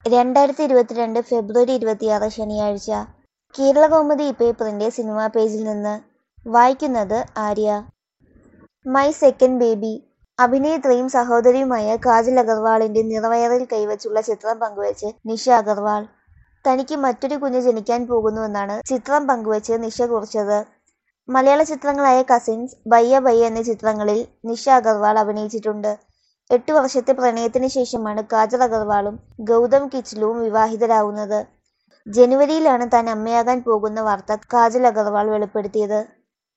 രണ്ടായിരത്തി ഇരുപത്തിരണ്ട് ഫെബ്രുവരി ഇരുപത്തിയാറ് ശനിയാഴ്ച കേരളകൗമുദി പേപ്പറിന്റെ സിനിമാ പേജിൽ നിന്ന് വായിക്കുന്നത് ആര്യ മൈ സെക്കൻഡ് ബേബി അഭിനേത്രിയും സഹോദരിയുമായ കാജൽ അഗർവാളിന്റെ നിറവയറിൽ കൈവച്ചുള്ള ചിത്രം പങ്കുവച്ച് നിഷ അഗർവാൾ തനിക്ക് മറ്റൊരു കുഞ്ഞ് ജനിക്കാൻ പോകുന്നുവെന്നാണ് ചിത്രം പങ്കുവച്ച് നിഷ കുറിച്ചത് മലയാള ചിത്രങ്ങളായ കസിൻസ് ബയ്യ ബയ്യ എന്നീ ചിത്രങ്ങളിൽ നിഷ അഗർവാൾ അഭിനയിച്ചിട്ടുണ്ട് എട്ടു വർഷത്തെ പ്രണയത്തിന് ശേഷമാണ് കാജൽ അഗർവാളും ഗൗതം കിച്ലുവും വിവാഹിതരാകുന്നത് ജനുവരിയിലാണ് താൻ അമ്മയാകാൻ പോകുന്ന വാർത്ത കാജൽ അഗർവാൾ വെളിപ്പെടുത്തിയത്